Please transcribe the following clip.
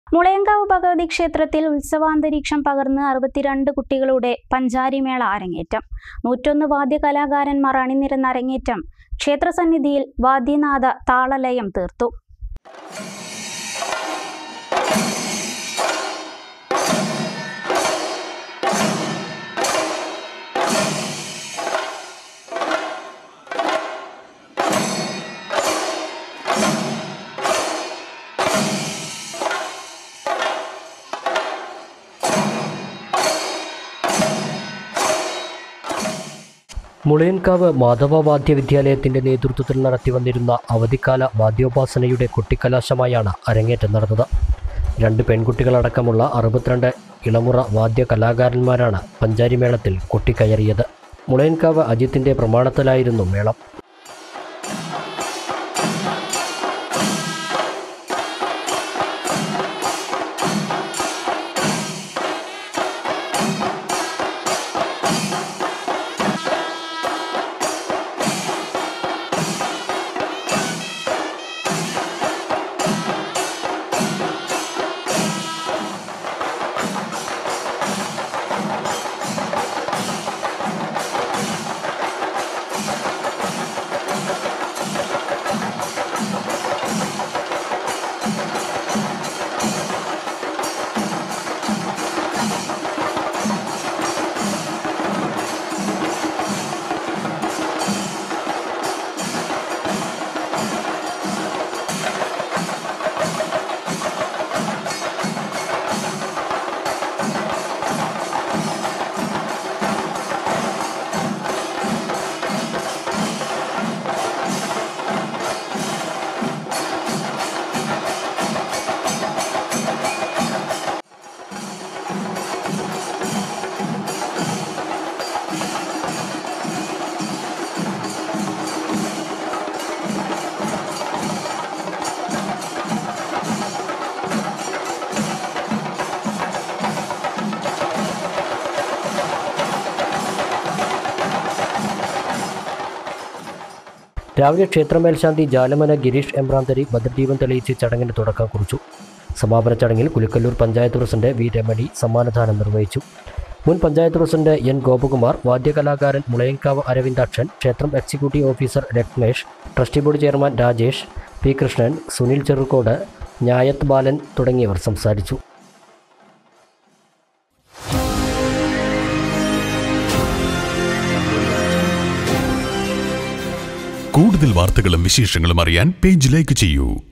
മുളയങ്കാവ് ഭഗവതി ക്ഷേത്രത്തിൽ ഉത്സവാന്തരീക്ഷം പകർന്ന് അറുപത്തിരണ്ട് കുട്ടികളുടെ പഞ്ചാരിമേള അരങ്ങേറ്റം നൂറ്റൊന്ന് വാദ്യകലാകാരന്മാർ അണിനിരന്ന അരങ്ങേറ്റം ക്ഷേത്രസന്നിധിയിൽ വാദ്യനാഥ താളലയം തീർത്തു മുളയൻകാവ് മാധവ വാദ്യ വിദ്യാലയത്തിന്റെ നേതൃത്വത്തിൽ നടത്തിവന്നിരുന്ന അവധിക്കാല വാദ്യോപാസനയുടെ കൊട്ടിക്കലാശമായാണ് അരങ്ങേറ്റം നടന്നത് രണ്ട് പെൺകുട്ടികളടക്കമുള്ള അറുപത്തിരണ്ട് ഇളമുറ വാദ്യ കലാകാരന്മാരാണ് പഞ്ചാരിമേളത്തിൽ കൊട്ടിക്കയറിയത് മുളയൻകാവ് അജിത്തിന്റെ പ്രമാണത്തിലായിരുന്നു മേളം രാവിലെ ക്ഷേത്രമേൽശാന്തി ജാലമന ഗിരീഷ് എമ്പ്രാന്തരി ഭദ്രദീപം തെളിയിച്ച് ചടങ്ങിന് തുടക്കം കുറിച്ചു സമാപന ചടങ്ങിൽ കുലിക്കല്ലൂർ പഞ്ചായത്ത് പ്രസിഡന്റ് വി രമണി സമ്മാനദാനം നിർവഹിച്ചു മുൻ പഞ്ചായത്ത് പ്രസിഡന്റ് എൻ ഗോപകുമാർ വാദ്യകലാകാരൻ മുളയൻകാവ് അരവിന്ദാക്ഷൻ ക്ഷേത്രം executive officer Ratnesh trustee board chairman Rajesh P Krishnan Sunil Cherukode ഞായത്ത് ബാലൻ തുടങ്ങിയവർ സംസാരിച്ചു കൂടുതൽ വാർത്തകളും വിശേഷങ്ങളും അറിയാൻ പേജ് ലൈക്ക് ചെയ്യൂ